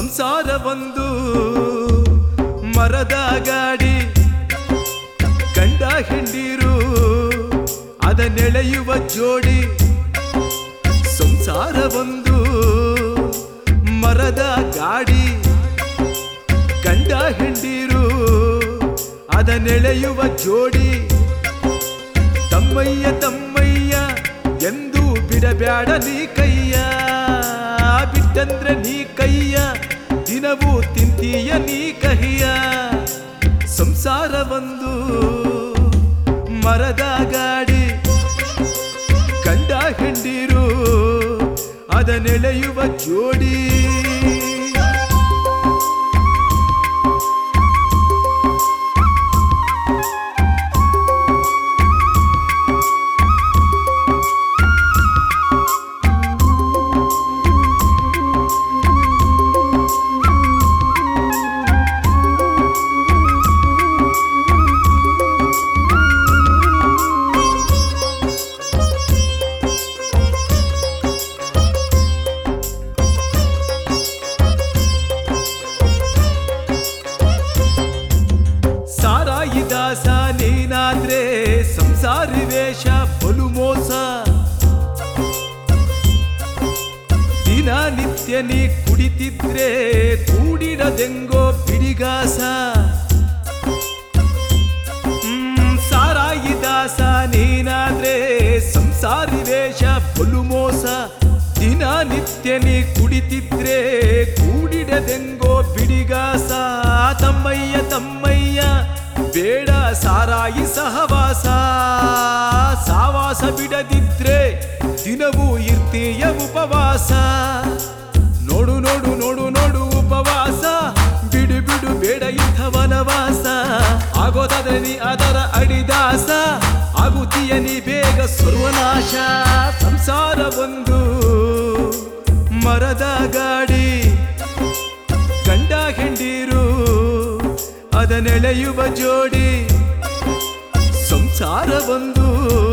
ಸಂಸಾರ ಒಂದು ಮರದ ಗಾಡಿ ಗಂಡ ಹೆಂಡಿರು ಅದನ್ನೆಳೆಯುವ ಜೋಡಿ ಸಂಸಾರ ಒಂದು ಮರದ ಗಾಡಿ ಗಂಡ ಹೆಂಡಿರು ಅದನ್ನೆಳೆಯುವ ಜೋಡಿ ತಮ್ಮಯ್ಯ ತಮ್ಮಯ್ಯ ಎಂದು ಬಿಡಬ್ಯಾಡ ನೀ ಕೈಯ ಬಿಟ್ಟಂದ್ರೆ ನೀ ಕೈಯ ದಿನವೂ ತಿಂತೀಯ ನೀ ಕಹಿಯ ಸಂಸಾರ ಒಂದು ಮರದ ಗಾಡಿ ಗಂಡ ಹೆಂಡಿರು ಅದನ್ನೆಳೆಯುವ ಜೋಡಿ ಸಾರಾಯಿ ದಾಸ ನೀನಾದ್ರೆ ಸಂಸಾರಿ ವೇಷ ಬಲು ಮೋಸ ದಿನನಿತ್ಯ ನೀ ಕುಡಿತಿದ್ರೆ ಕೂಡಿಡದೆಂಗೋ ಬಿಡಿಗಾಸ ಹ್ಮ್, ಸಾರಾಯಿ ದಾಸ ನೀನಾದ್ರೆ ಸಂಸಾರಿ ವೇಷ ಬಲು ಮೋಸ ದಿನನಿತ್ಯ ನೀ ಕುಡಿತಿದ್ರೆ ಕೂಡಿಡದೆಂಗೋ ಬಿಡಿಗಾಸ ತಮ್ಮಯ್ಯ ತಮ್ಮಯ್ಯ ಬೇಡ ಸಾರಾಯಿ ಸಹವಾಸ ಸಾವಾಸ ಬಿಡದಿದ್ರೆ ದಿನವೂ ಇರ್ತೀಯ ಉಪವಾಸ ನೋಡು ನೋಡು ನೋಡು ನೋಡು ಉಪವಾಸ ಬಿಡು ಬಿಡು ಬೇಡ ಇಂಥ ವನವಾಸ ಆಗೋದಾದ್ರೆ ನೀ ಅದರ ಅಡಿದಾಸ ಆಗುತ್ತೀಯ ನೀ ಬೇಗ ಸರ್ವನಾಶ ಸಂಸಾರ ಒಂದು ಮರದ ಗಾಡಿ ಗಂಡ ಹೆಂಡಿರು ಅದನ್ನೆಳೆಯುವ ಜೋಡಿ ಸಂಸಾರ ಒಂದು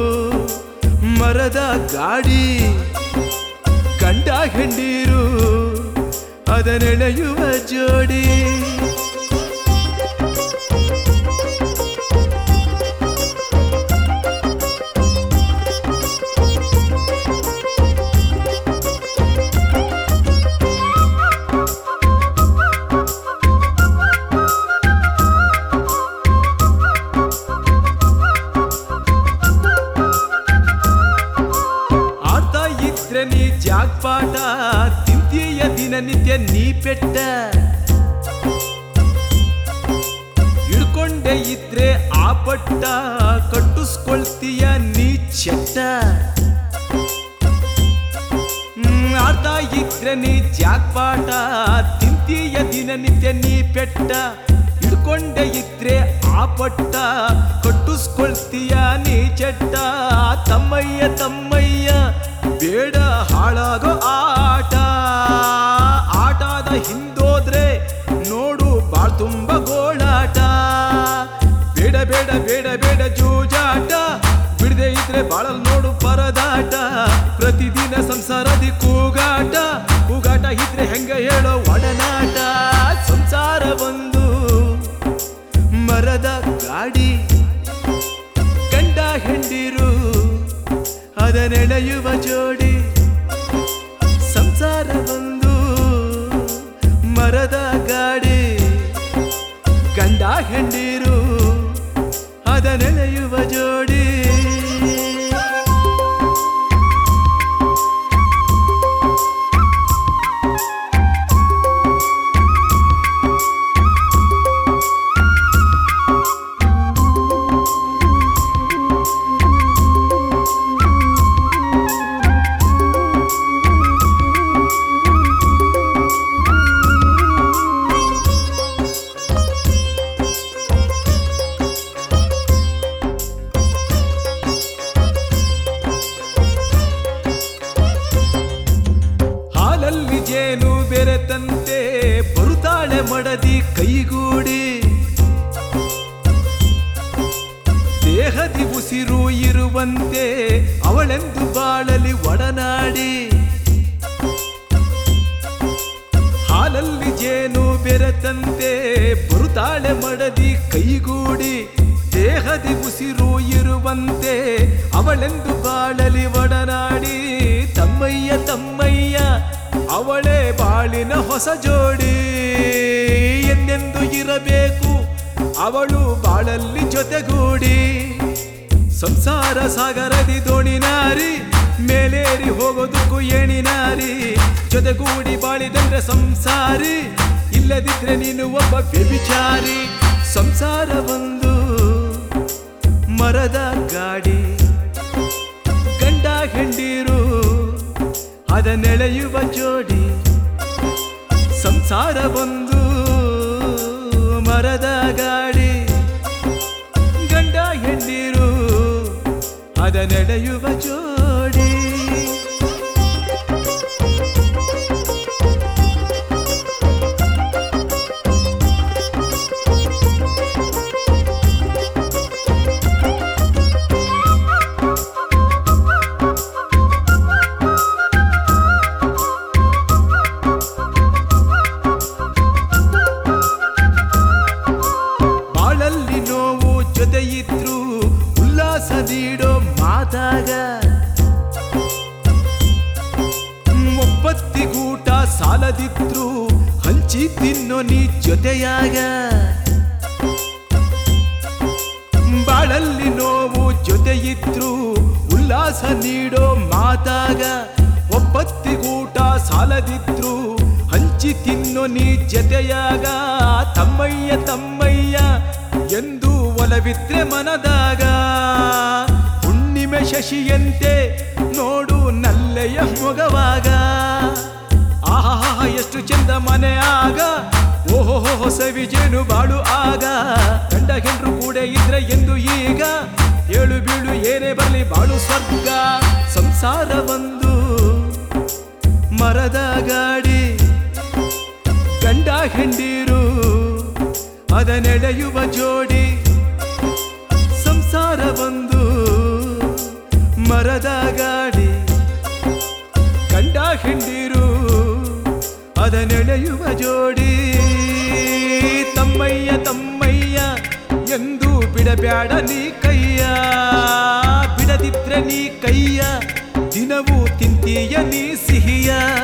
ಮರದ ಗಾಡಿ ಗಂಡ ಹೆಂಡಿರು ಅದನ್ನೆಳೆಯುವ ಜೋಡಿ ಆಡ್ತಾ ಇದ್ರೆ ನೀ ಜಾಗ್ಪಾಟ ತಿಂತೀಯ ದಿನನಿತ್ಯ ನೀ ಪೆಟ್ಟ ಹಿಡ್ಕೊಂಡೆ ಇದ್ರೆ ಆ ಪಟ್ಟ ಕಟ್ಟಿಸ್ಕೊಳ್ತೀಯ ನೀ ಚೆಟ್ಟ ಹ್ಮ್, ಆಡ್ತಾ ಇದ್ರೆ ನೀ ಜಾಗ್ಪಾಟ ತಿಂತೀಯ ದಿನನಿತ್ಯ ನೀ ಪೆಟ್ಟ ಹಿಡ್ಕೊಂಡೆ ಇದ್ರೆ ಆ ಪಟ್ಟ ಕಟ್ಟಿಸ್ಕೊಳ್ತೀಯ ನೀ ಚಟ್ಟ ತಮ್ಮಯ್ಯ ತಮ್ಮಯ್ಯ ಬೇಡ ಹಾಳಾಗೋ ಆಟ ಆಟದ ಹಿಂದೋದ್ರೆ ನೋಡು ಬಾಳ್ ತುಂಬ ಗೋಳಾಟ ಬೇಡ ಬೇಡ ಬೇಡ ಬೇಡ ಜೂಜಾಟ ಬಿಡದೆ ಇದ್ರೆ ಬಾಳಲ್ ನೋಡು ಪರದಾಟ ಪ್ರತಿದಿನ ಸಂಸಾರದಿ ಕೂಗಾಟ ಕೂಗಾಟ ಇದ್ರೆ ಹೆಂಗ ಹೇಳೋ ಒಡನಾಟ ಸಂಸಾರ ಒಂದು ಮರದ ಗಾಡಿ ಗಂಡ ಹೆಂಡಿರು ಅದನ್ನೆಳೆಯುವ ಜೋಡಿ ಸಂಸಾರ ಒಂದು ಮರದ ಗಾಡಿ ಗಂಡ ಹೆಂಡಿರು ಅದನ್ನೆಳೆಯುವ ಜೋಡಿ ಹಾಲಲ್ಲಿ ಜೇನು ಬೆರೆತಂತೆ ಬರುತ್ತಾಳೆ ಮಡದಿ ಕೈಗೂಡಿ ದೇಹದಿ ಉಸಿರು ಇರುವಂತೆ ಅವಳೆಂದು ಬಾಳಲಿ ಒಡನಾಡಿ ಹಾಲಲ್ಲಿ ಜೇನು ಏನು ಬೆರೆತಂತೆ ಬರುತ್ತಾಳೆ ಮಡದಿ ಕೈಗೂಡಿ ದೇಹದಿ ಉಸಿರು ಇರುವಂತೆ ಅವಳೆಂದು ಬಾಳಲಿ ಒಡನಾಡಿ ತಮ್ಮಯ್ಯ ತಮ್ಮಯ್ಯ ಅವಳೇ ಬಾಳಿನ ಹೊಸ ಜೋಡಿ ಎಂದೆಂದು ಇರಬೇಕು ಅವಳು ಬಾಳಲ್ಲಿ ಜೊತೆಗೂಡಿ ಸಂಸಾರ ಸಾಗರದಿ ದೋಣಿ ನಾರಿ ಮೇಲೇರಿ ಹೋಗೋದಕ್ಕೂ ಏಣಿ ನಾರಿ ಜೊತೆಗೂಡಿ ಬಾಳಿದಂದ್ರೆ ಸಂಸಾರಿ ಇಲ್ಲದಿದ್ರೆ ನೀನು ಒಬ್ಬ ವ್ಯಭಿಚಾರಿ ಸಂಸಾರ ಒಂದು ಮರದ ಗಾಡಿ ಗಂಡ ಹೆಂಡಿರು ಅದನ್ನೆಳೆಯುವ ಜೋಡಿ ಸಂಸಾರ ಒಂದು ಮರದ ಗಾಡಿ ಗಂಡ ಹೆಂಡಿರು ಅದ ನಡೆಯುವ ಜೋಡಿ ಬಾಳಲ್ಲಿ ನೋವು ಜೊತೆ ಇದ್ರು ಉಲ್ಲಾಸ ನೀಡೋ ಮಾತಾಗ ಒಪ್ಪತ್ತಿಗೂಟ ಸಾಲದಿದ್ರು ಹಂಚಿ ತಿನ್ನೋ ನೀ ಜೊತೆಯಾಗ ಬಾಳಲ್ಲಿ ನೋವು ಜೊತೆ ಇದ್ರು ಉಲ್ಲಾಸ ನೀಡೋ ಮಾತಾಗ ಒಪ್ಪತ್ತಿಗೂಟ ಸಾಲದಿದ್ರು ಹಂಚಿ ತಿನ್ನೋ ನೀ ಜೊತೆಯಾಗ ತಮ್ಮಯ್ಯ ತಮ್ಮಯ್ಯ ಎಂದು ಒಲವಿದ್ರೆ ಮನದಾಗ ಹುಣ್ಣಿಮೆ ಶಶಿಯಂತೆ ನೋಡು ನಲ್ಲೆಯ ಮೊಗವಾಗ ಆಹಾ ಎಷ್ಟು ಚಂದ ಮನೆ ಆಗ ಓಹೋ ಹೊಸ ವಿಜೇನು ಬಾಳು ಆಗ ಗಂಡ ಹೆಂಡ್ರು ಕೂಡ ಇದ್ರೆ ಎಂದು ಈಗ ಏಳು ಬೀಳು ಏನೇ ಬರಲಿ ಬಾಳು ಸ್ವರ್ಗ ಸಂಸಾರ ಒಂದು ಮರದ ಗಾಡಿ ಗಂಡ ಹೆಂಡಿರು ಅದ ನಡೆಯುವ ಜೋಡಿ ಸಂಸಾರ ಒಂದು ಮರದ ಗಾಡಿ ಗಂಡ ಹೆಂಡಿರು ಅದ ನಡೆಯುವ ಜೋಡಿ ತಮ್ಮಯ್ಯ ತಮ್ಮಯ್ಯ ಎಂದು ಬಿಡಬ್ಯಾಡ ನೀ ಕೈಯ ಬಿಡದಿದ್ರೆ ನೀ ಕೈಯ ದಿನವೂ ತಿಂತೀಯ ನೀ ಸಿಹಿಯ